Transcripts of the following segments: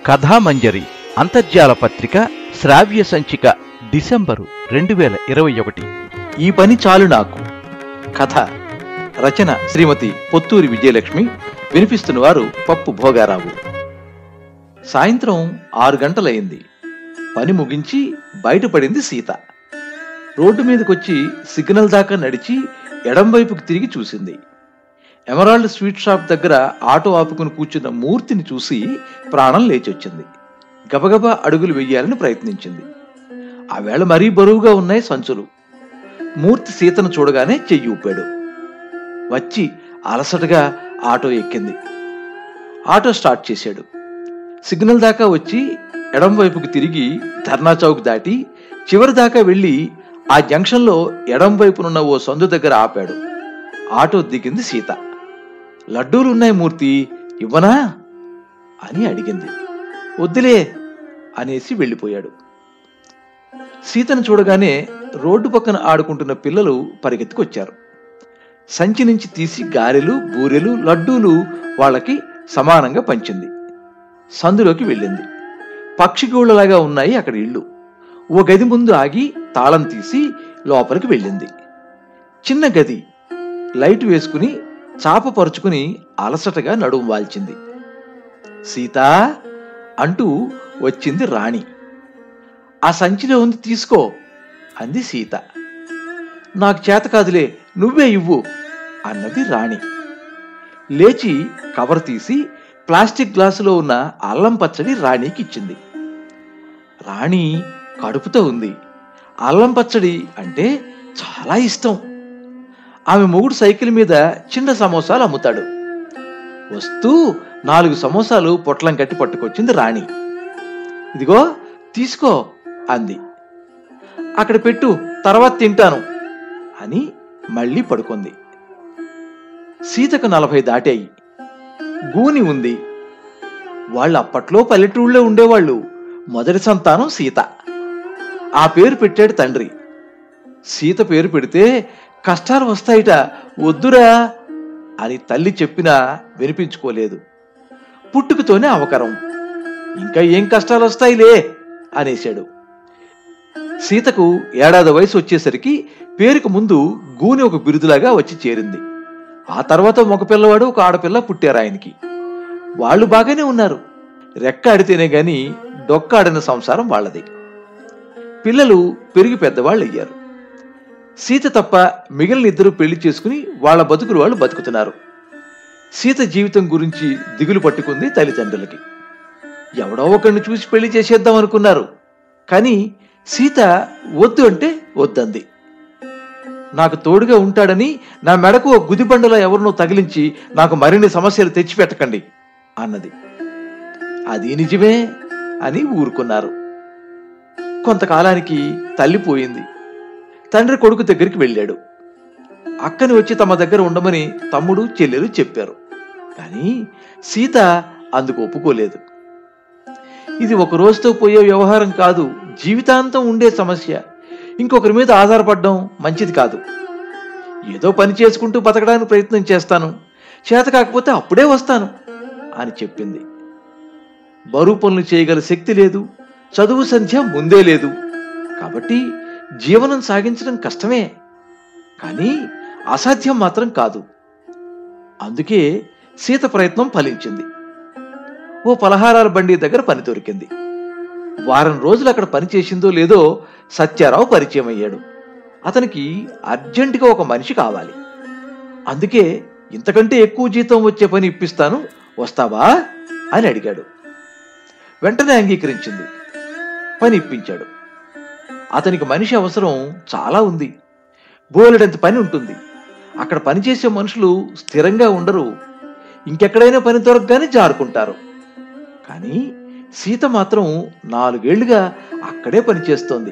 కథామంజరి అంతర్జాల పత్రిక శ్రావ్య సంచిక డిసెంబరు రెండు వేల ఇరవై ఒకటి ఈ పని చాలు నాకు కథ రచన శ్రీమతి పొత్తూరి విజయలక్ష్మి వినిపిస్తున్న వారు పప్పు భోగారావు సాయంత్రం ఆరు గంటలయింది పని ముగించి బయటపడింది సీత రోడ్డు మీదకొచ్చి సిగ్నల్ దాకా నడిచి ఎడం వైపుకి తిరిగి చూసింది ఎమరాల్డ్ స్వీట్ షాప్ దగ్గర ఆటో ఆపుకుని కూర్చున్న మూర్తిని చూసి ప్రాణం లేచొచ్చింది గబగబా అడుగులు వెయ్యాలని ప్రయత్నించింది ఆ వేళ మరీ బరువుగా ఉన్నాయి సంచులు మూర్తి సీతను చూడగానే చెయ్యి ఊపాడు వచ్చి అలసటగా ఆటో ఎక్కింది ఆటో స్టార్ట్ చేశాడు సిగ్నల్ దాకా వచ్చి ఎడం వైపుకు తిరిగి ధర్నా చౌక్ దాటి చివరి దాకా వెళ్ళి ఆ జంక్షన్లో ఎడం వైపునున్న ఓ సందు దగ్గర ఆపాడు ఆటో దిగింది సీత లడ్డూలున్నాయి మూర్తి ఇవ్వనా అని అడిగింది వద్దులే అనేసి వెళ్ళిపోయాడు సీతను చూడగానే రోడ్డు పక్కన ఆడుకుంటున్న పిల్లలు పరిగెత్తుకొచ్చారు సంచి నుంచి తీసి గారెలు బూరెలు లడ్డూలు వాళ్ళకి సమానంగా పంచింది సందులోకి వెళ్ళింది పక్షిగూళ్ళలాగా ఉన్నాయి అక్కడ ఇళ్ళు ఓ గది ముందు ఆగి తాళం తీసి లోపలికి వెళ్ళింది చిన్న గది లైట్ వేసుకుని చాప పరుచుకుని అలసటగా నడుము వాల్చింది సీతా అంటూ వచ్చింది రాణి ఆ సంచిలో ఉంది తీసుకో అంది సీత నాకు చేత కాదులే నువ్వే ఇవ్వు అన్నది రాణి లేచి కవర్ తీసి ప్లాస్టిక్ గ్లాసులో ఉన్న అల్లం పచ్చడి రాణికి ఇచ్చింది రాణి కడుపుతో ఉంది అల్లం పచ్చడి అంటే చాలా ఇష్టం ఆమె మొగుడు సైకిల్ మీద చిన్న సమోసాలు అమ్ముతాడు వస్తూ నాలుగు సమోసాలు పొట్లం కట్టి పట్టుకొచ్చింది రాణి ఇదిగో తీసుకో అంది అక్కడ పెట్టు తర్వాత తింటాను అని మళ్ళీ పడుకుంది సీతకు నలభై దాటాయి గూని ఉంది వాళ్ళు అప్పట్లో పల్లెటూళ్ళలో ఉండేవాళ్ళు మొదటి సంతానం సీత ఆ పేరు పెట్టాడు తండ్రి సీత పేరు పెడితే కష్టాలు వస్తాయిట వద్దురా అని తల్లి చెప్పినా వినిపించుకోలేదు పుట్టుకతోనే అవకరం ఇంకా ఏం కష్టాలు వస్తాయిలే అనేశాడు సీతకు ఏడాది వయసు వచ్చేసరికి పేరుకు ముందు గూని ఒక బిరుదులాగా వచ్చి చేరింది ఆ తర్వాత మగ పిల్లవాడు ఒక ఆడపిల్ల పుట్టారు ఆయనకి వాళ్ళు బాగానే ఉన్నారు రెక్క ఆడితేనే గాని డొక్క ఆడిన సంసారం వాళ్ళది పిల్లలు పెరిగి పెద్దవాళ్ళు అయ్యారు సీత తప్ప మిగిలిన ఇద్దరు పెళ్లి చేసుకుని వాళ్ళ బతుకులు వాళ్ళు బతుకుతున్నారు సీత జీవితం గురించి దిగులు పట్టుకుంది తల్లిదండ్రులకి ఎవడో ఒకరిని చూసి పెళ్లి చేసేద్దాం అనుకున్నారు కానీ సీత వద్దు అంటే వద్దంది నాకు తోడుగా ఉంటాడని నా మెడకు ఒక గుదిబండలో ఎవరినో తగిలించి నాకు మరిన్ని సమస్యలు తెచ్చిపెట్టకండి అన్నది అది నిజమే అని ఊరుకున్నారు కొంతకాలానికి తల్లి పోయింది తండ్రి కొడుకు దగ్గరికి వెళ్ళాడు అక్కని వచ్చి తమ దగ్గర ఉండమని తమ్ముడు చెల్లెలు చెప్పారు కానీ సీత అందుకు ఒప్పుకోలేదు ఇది ఒక రోజుతో పోయే వ్యవహారం కాదు జీవితాంతం ఉండే సమస్య ఇంకొకరి మీద ఆధారపడడం మంచిది కాదు ఏదో పని చేసుకుంటూ బతకడానికి ప్రయత్నం చేస్తాను చేత కాకపోతే అప్పుడే వస్తాను అని చెప్పింది బరువు పనులు చేయగల శక్తి లేదు చదువు సంధ్య ముందే లేదు కాబట్టి జీవనం సాగించడం కష్టమే కానీ అసాధ్యం మాత్రం కాదు అందుకే సీత ప్రయత్నం ఫలించింది ఓ పలహారాల బండి దగ్గర పని దొరికింది వారం రోజులు అక్కడ పని చేసిందో లేదో సత్యారావు పరిచయం అయ్యాడు అతనికి అర్జెంటుగా ఒక మనిషి కావాలి అందుకే ఇంతకంటే ఎక్కువ జీతం వచ్చే పని ఇప్పిస్తాను వస్తావా అని అడిగాడు వెంటనే అంగీకరించింది పని ఇప్పించాడు అతనికి మనిషి అవసరం చాలా ఉంది బోలెడంత పని ఉంటుంది అక్కడ పనిచేసే మనుషులు స్థిరంగా ఉండరు ఇంకెక్కడైనా పని దొరకగానే జారుకుంటారు కానీ సీత మాత్రం నాలుగేళ్లుగా అక్కడే పనిచేస్తోంది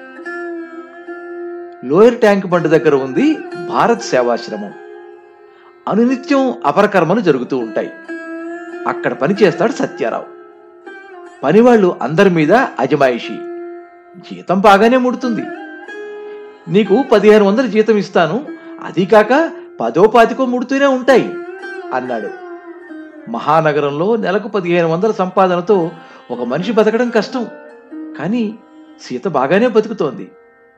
లోయర్ ట్యాంక్ బండ్ దగ్గర ఉంది భారత్ సేవాశ్రమం అనునిత్యం అపరకర్మలు జరుగుతూ ఉంటాయి అక్కడ పనిచేస్తాడు సత్యారావు పనివాళ్ళు అందరి మీద అజమాయిషి జీతం బాగానే ముడుతుంది నీకు పదిహేను వందల జీతం ఇస్తాను అది కాక పదో పాతికో ముడుతూనే ఉంటాయి అన్నాడు మహానగరంలో నెలకు పదిహేను వందల సంపాదనతో ఒక మనిషి బతకడం కష్టం కానీ సీత బాగానే బతుకుతోంది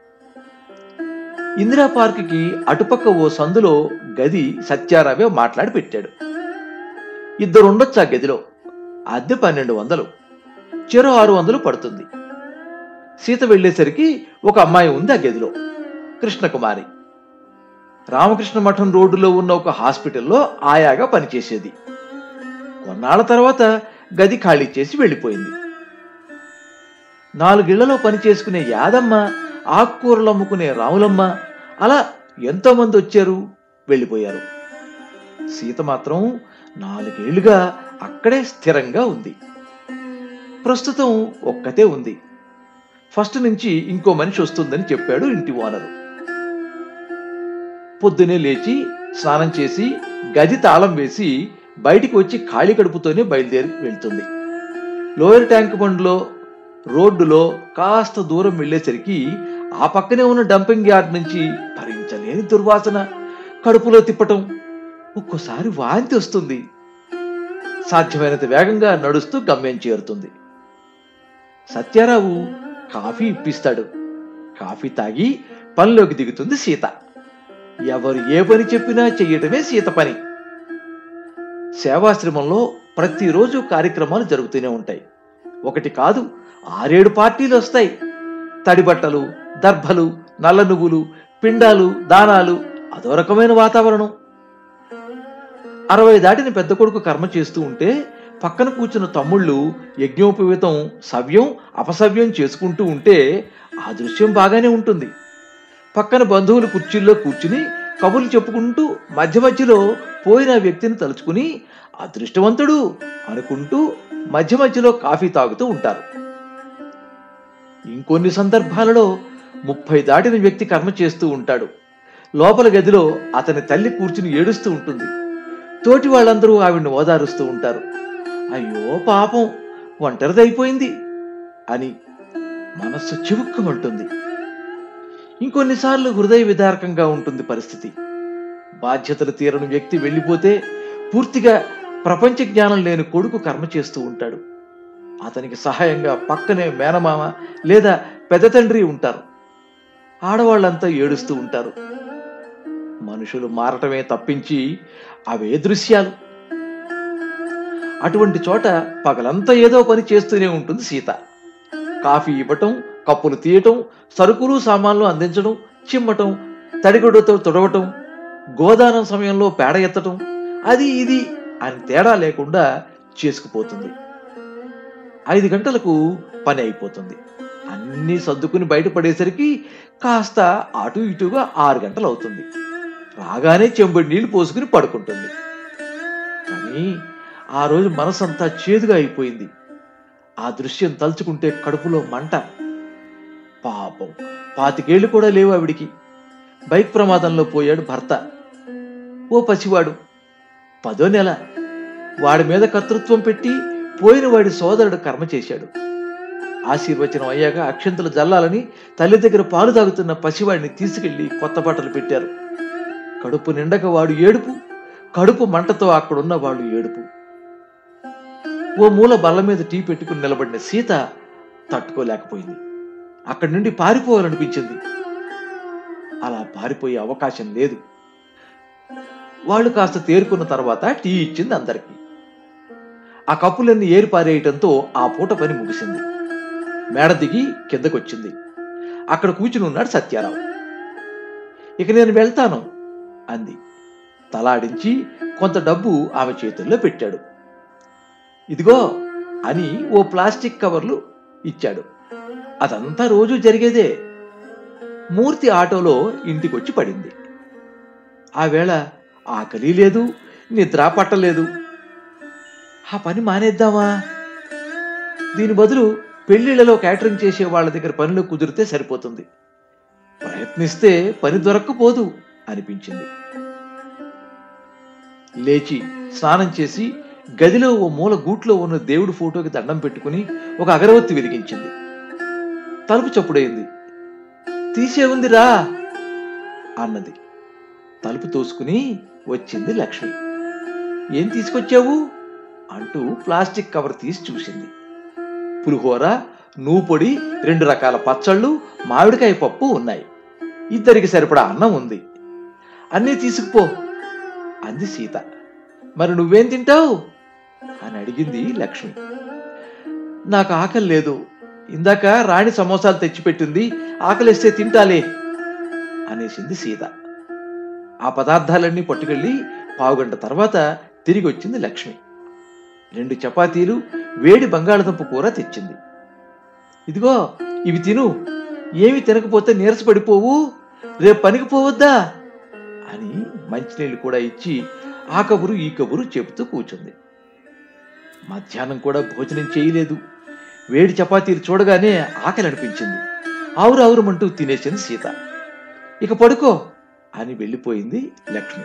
ఇందిరా పార్క్కి అటుపక్క ఓ సందులో గది సత్యారావే మాట్లాడి పెట్టాడు ఇద్దరు ఉండొచ్చు ఆ గదిలో అద్దె పన్నెండు వందలు చెరో ఆరు వందలు పడుతుంది సీత వెళ్ళేసరికి ఒక అమ్మాయి ఉంది ఆ గదిలో కృష్ణకుమారి రామకృష్ణ మఠం రోడ్డులో ఉన్న ఒక హాస్పిటల్లో ఆయాగా పనిచేసేది కొన్నాళ్ల తర్వాత గది ఖాళీ చేసి వెళ్ళిపోయింది నాలుగిళ్లలో పని చేసుకునే యాదమ్మ ఆకుకూరలు అమ్ముకునే రాములమ్మ అలా ఎంతో మంది వచ్చారు వెళ్ళిపోయారు సీత మాత్రం నాలుగేళ్లుగా అక్కడే స్థిరంగా ఉంది ప్రస్తుతం ఒక్కతే ఉంది ఫస్ట్ నుంచి ఇంకో మనిషి వస్తుందని చెప్పాడు ఇంటి ఓనరు పొద్దునే లేచి స్నానం చేసి గది తాళం వేసి బయటికి వచ్చి ఖాళీ కడుపుతోనే బయలుదేరి వెళ్తుంది లోయర్ ట్యాంక్ బండ్లో రోడ్డులో కాస్త దూరం వెళ్ళేసరికి ఆ పక్కనే ఉన్న డంపింగ్ యార్డ్ నుంచి భరించలేని దుర్వాసన కడుపులో తిప్పటం ఒక్కోసారి వాంతి వస్తుంది సాధ్యమైనంత వేగంగా నడుస్తూ గమ్యం చేరుతుంది సత్యారావు కాఫీ ఇప్పిస్తాడు కాఫీ తాగి పనిలోకి దిగుతుంది సీత ఎవరు ఏ పని చెప్పినా చెయ్యటమే సీత పని సేవాశ్రమంలో ప్రతిరోజు కార్యక్రమాలు జరుగుతూనే ఉంటాయి ఒకటి కాదు ఆరేడు పార్టీలు వస్తాయి తడి బట్టలు దర్భలు నల్ల నువ్వులు పిండాలు దానాలు అదో రకమైన వాతావరణం అరవై దాటిన పెద్ద కొడుకు కర్మ చేస్తూ ఉంటే పక్కన కూర్చున్న తమ్ముళ్ళు యజ్ఞోపవీతం సవ్యం అపసవ్యం చేసుకుంటూ ఉంటే ఆ దృశ్యం బాగానే ఉంటుంది పక్కన బంధువులు కుర్చీల్లో కూర్చుని కబుర్లు చెప్పుకుంటూ మధ్య మధ్యలో పోయిన వ్యక్తిని తలుచుకుని అదృష్టవంతుడు అనుకుంటూ మధ్య మధ్యలో కాఫీ తాగుతూ ఉంటారు ఇంకొన్ని సందర్భాలలో ముప్పై దాటిన వ్యక్తి కర్మ చేస్తూ ఉంటాడు లోపల గదిలో అతని తల్లి కూర్చుని ఏడుస్తూ ఉంటుంది తోటి వాళ్ళందరూ ఆవిడ్ని ఓదారుస్తూ ఉంటారు అయ్యో పాపం ఒంటరిదైపోయింది అని మనస్సు చివుక్కమంటుంది ఇంకొన్నిసార్లు హృదయ విదారకంగా ఉంటుంది పరిస్థితి బాధ్యతలు తీరని వ్యక్తి వెళ్ళిపోతే పూర్తిగా ప్రపంచ జ్ఞానం లేని కొడుకు కర్మ చేస్తూ ఉంటాడు అతనికి సహాయంగా పక్కనే మేనమామ లేదా పెద్ద తండ్రి ఉంటారు ఆడవాళ్ళంతా ఏడుస్తూ ఉంటారు మనుషులు మారటమే తప్పించి అవే దృశ్యాలు అటువంటి చోట పగలంతా ఏదో పని చేస్తూనే ఉంటుంది సీత కాఫీ ఇవ్వటం కప్పులు తీయటం సరుకులు సామాన్లు అందించడం చిమ్మటం తడిగుడ్డతో తుడవటం గోదానం సమయంలో పేడ ఎత్తటం అది ఇది అని తేడా లేకుండా చేసుకుపోతుంది ఐదు గంటలకు పని అయిపోతుంది అన్నీ సర్దుకుని బయటపడేసరికి కాస్త అటు ఇటుగా ఆరు గంటలు అవుతుంది రాగానే చెంబడి నీళ్లు పోసుకుని పడుకుంటుంది కానీ ఆ రోజు మనసంతా చేదుగా అయిపోయింది ఆ దృశ్యం తలుచుకుంటే కడుపులో మంట పాపం పాతికేళ్లు కూడా లేవు ఆవిడికి బైక్ ప్రమాదంలో పోయాడు భర్త ఓ పసివాడు పదో నెల వాడి మీద కర్తృత్వం పెట్టి పోయిన వాడి సోదరుడు కర్మ చేశాడు ఆశీర్వచనం అయ్యాక అక్షంతలు జల్లాలని తల్లి దగ్గర పాలు తాగుతున్న పసివాడిని తీసుకెళ్లి కొత్త బట్టలు పెట్టారు కడుపు నిండక వాడు ఏడుపు కడుపు మంటతో అక్కడున్న వాళ్ళు ఏడుపు ఓ మూల బల్ల మీద టీ పెట్టుకుని నిలబడిన సీత తట్టుకోలేకపోయింది అక్కడి నుండి పారిపోవాలనిపించింది అలా పారిపోయే అవకాశం లేదు వాళ్ళు కాస్త తేరుకున్న తర్వాత టీ ఇచ్చింది అందరికీ ఆ కప్పులన్నీ ఏరి పారేయటంతో ఆ పూట పని ముగిసింది మేడ దిగి కిందకొచ్చింది అక్కడ కూర్చుని ఉన్నాడు సత్యారావు ఇక నేను వెళ్తాను అంది తలాడించి కొంత డబ్బు ఆమె చేతుల్లో పెట్టాడు ఇదిగో అని ఓ ప్లాస్టిక్ కవర్లు ఇచ్చాడు అదంతా రోజు జరిగేదే మూర్తి ఆటోలో ఇంటికొచ్చి పడింది ఆ వేళ ఆకలి లేదు నిద్ర పట్టలేదు ఆ పని మానేద్దామా దీని బదులు పెళ్లిళ్లలో క్యాటరింగ్ చేసే వాళ్ళ దగ్గర పనులు కుదిరితే సరిపోతుంది ప్రయత్నిస్తే పని దొరక్కపోదు అనిపించింది లేచి స్నానం చేసి గదిలో ఓ మూల గూట్లో ఉన్న దేవుడి ఫోటోకి దండం పెట్టుకుని ఒక అగరవత్తి వెలిగించింది తలుపు చప్పుడైంది తీసే ఉందిరా అన్నది తలుపు తోసుకుని వచ్చింది లక్ష్మి ఏం తీసుకొచ్చావు అంటూ ప్లాస్టిక్ కవర్ తీసి చూసింది పులిహోర నూపొడి రెండు రకాల పచ్చళ్ళు మామిడికాయ పప్పు ఉన్నాయి ఇద్దరికి సరిపడా అన్నం ఉంది అన్నీ తీసుకుపో అంది సీత మరి నువ్వేం తింటావు అని అడిగింది లక్ష్మి నాకు ఆకలి లేదు ఇందాక రాణి సమోసాలు తెచ్చిపెట్టింది ఆకలిస్తే తింటాలే అనేసింది సీత ఆ పదార్థాలన్నీ పట్టుకెళ్ళి పావుగంట తర్వాత తిరిగి వచ్చింది లక్ష్మి రెండు చపాతీలు వేడి బంగాళదుంప కూర తెచ్చింది ఇదిగో ఇవి తిను ఏమి తినకపోతే నీరసపడిపోవు రేపు పనికి పోవద్దా అని మంచినీళ్ళు కూడా ఇచ్చి ఆ కబురు ఈ కబురు చెబుతూ కూర్చుంది మధ్యాహ్నం కూడా భోజనం చేయలేదు వేడి చపాతీలు చూడగానే ఆకలి అనిపించింది ఆవురు ఆవురమంటూ తినేసింది సీత ఇక పడుకో అని వెళ్ళిపోయింది లక్ష్మి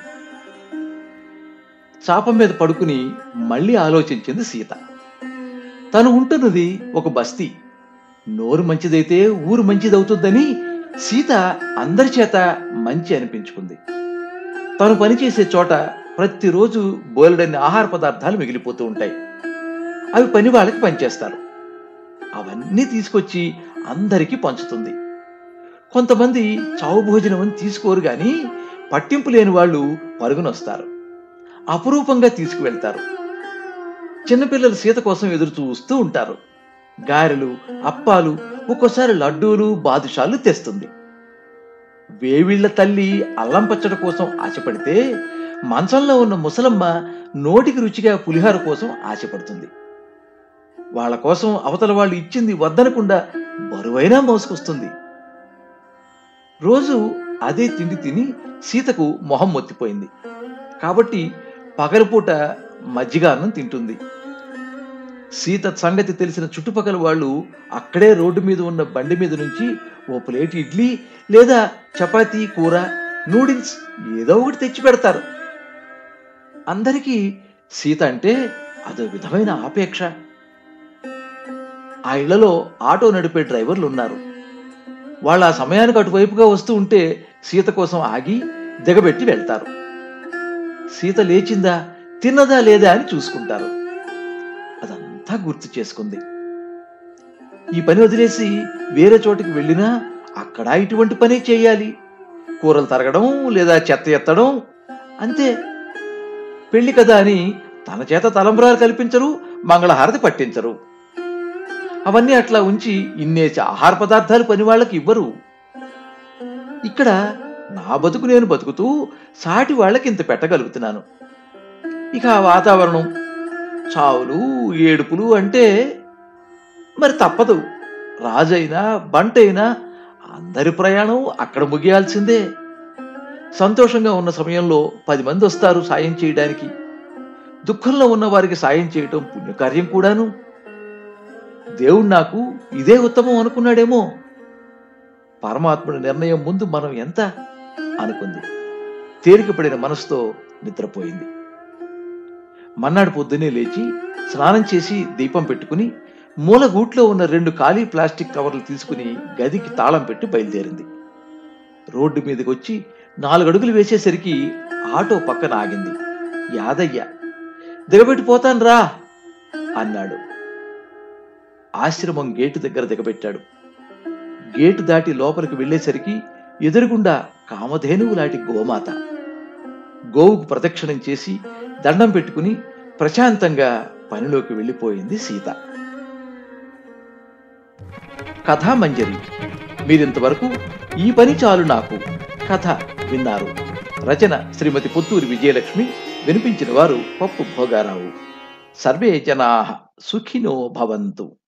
చాపం మీద పడుకుని మళ్ళీ ఆలోచించింది సీత తను ఉంటున్నది ఒక బస్తీ నోరు మంచిదైతే ఊరు మంచిదవుతుందని సీత అందరి చేత మంచి అనిపించుకుంది తను పనిచేసే చోట ప్రతిరోజు బోలెడన్ని ఆహార పదార్థాలు మిగిలిపోతూ ఉంటాయి అవి పని వాళ్ళకి పనిచేస్తారు అవన్నీ తీసుకొచ్చి అందరికీ పంచుతుంది కొంతమంది చావు భోజనం అని తీసుకోరు గాని పట్టింపు లేని వాళ్ళు పరుగునొస్తారు అపురూపంగా తీసుకువెళ్తారు చిన్నపిల్లలు సీత కోసం ఎదురు చూస్తూ ఉంటారు గారెలు అప్పాలు ఒక్కోసారి లడ్డూలు బాదుషాలు తెస్తుంది వేవిళ్ల తల్లి అల్లం పచ్చడి కోసం ఆశపడితే మంచంలో ఉన్న ముసలమ్మ నోటికి రుచిగా పులిహార కోసం ఆశపడుతుంది వాళ్ళ కోసం అవతల వాళ్ళు ఇచ్చింది వద్దనకుండా బరువైనా మోసుకొస్తుంది రోజు అదే తిండి తిని సీతకు మొహం మొత్తిపోయింది కాబట్టి పగలపూట మజ్జిగ అన్నం తింటుంది సీత సంగతి తెలిసిన చుట్టుపక్కల వాళ్ళు అక్కడే రోడ్డు మీద ఉన్న బండి మీద నుంచి ఓ ప్లేట్ ఇడ్లీ లేదా చపాతీ కూర నూడిల్స్ ఏదో ఒకటి తెచ్చి పెడతారు అందరికీ సీత అంటే అదో విధమైన ఆపేక్ష ఆ ఇళ్లలో ఆటో నడిపే డ్రైవర్లు ఉన్నారు వాళ్ళు ఆ సమయానికి అటువైపుగా వస్తూ ఉంటే సీత కోసం ఆగి దిగబెట్టి వెళ్తారు సీత లేచిందా తిన్నదా లేదా అని చూసుకుంటారు అదంతా గుర్తు చేసుకుంది ఈ పని వదిలేసి వేరే చోటికి వెళ్ళినా అక్కడ ఇటువంటి పనే చేయాలి కూరలు తరగడం లేదా చెత్త ఎత్తడం అంతే పెళ్లి కదా అని తన చేత తలంబ్రాలు కల్పించరు మంగళహారతి పట్టించరు అవన్నీ అట్లా ఉంచి ఇన్నేసి ఆహార పదార్థాలు పని వాళ్ళకి ఇవ్వరు ఇక్కడ నా బతుకు నేను బతుకుతూ సాటి వాళ్ళకి ఇంత పెట్టగలుగుతున్నాను ఇక ఆ వాతావరణం చావులు ఏడుపులు అంటే మరి తప్పదు రాజైనా బంటైనా అందరి ప్రయాణం అక్కడ ముగియాల్సిందే సంతోషంగా ఉన్న సమయంలో పది మంది వస్తారు సాయం చేయడానికి దుఃఖంలో ఉన్న వారికి సాయం చేయటం పుణ్యకార్యం కూడాను దేవుడు నాకు ఇదే ఉత్తమం అనుకున్నాడేమో పరమాత్ముడి నిర్ణయం ముందు మనం ఎంత అనుకుంది తేలికపడిన మనసుతో నిద్రపోయింది మన్నాడు పొద్దునే లేచి స్నానం చేసి దీపం పెట్టుకుని మూల గూట్లో ఉన్న రెండు ఖాళీ ప్లాస్టిక్ కవర్లు తీసుకుని గదికి తాళం పెట్టి బయలుదేరింది రోడ్డు మీదకి వచ్చి నాలుగు అడుగులు వేసేసరికి ఆటో పక్కన ఆగింది యాదయ్య దిగబెట్టిపోతాను రా అన్నాడు ఆశ్రమం గేటు దగ్గర దిగబెట్టాడు గేటు దాటి లోపలికి వెళ్ళేసరికి ఎదురుగుండా కామధేనువు లాంటి గోమాత గోవుకు ప్రదక్షిణం చేసి దండం పెట్టుకుని ప్రశాంతంగా పనిలోకి వెళ్ళిపోయింది సీత కథామంజరి మీరింతవరకు ఈ పని చాలు నాకు కథ విన్నారు రచన శ్రీమతి పుత్తూరి విజయలక్ష్మి వినిపించిన వారు పప్పు భోగారావు సర్వే జనా సుఖినో భవంతు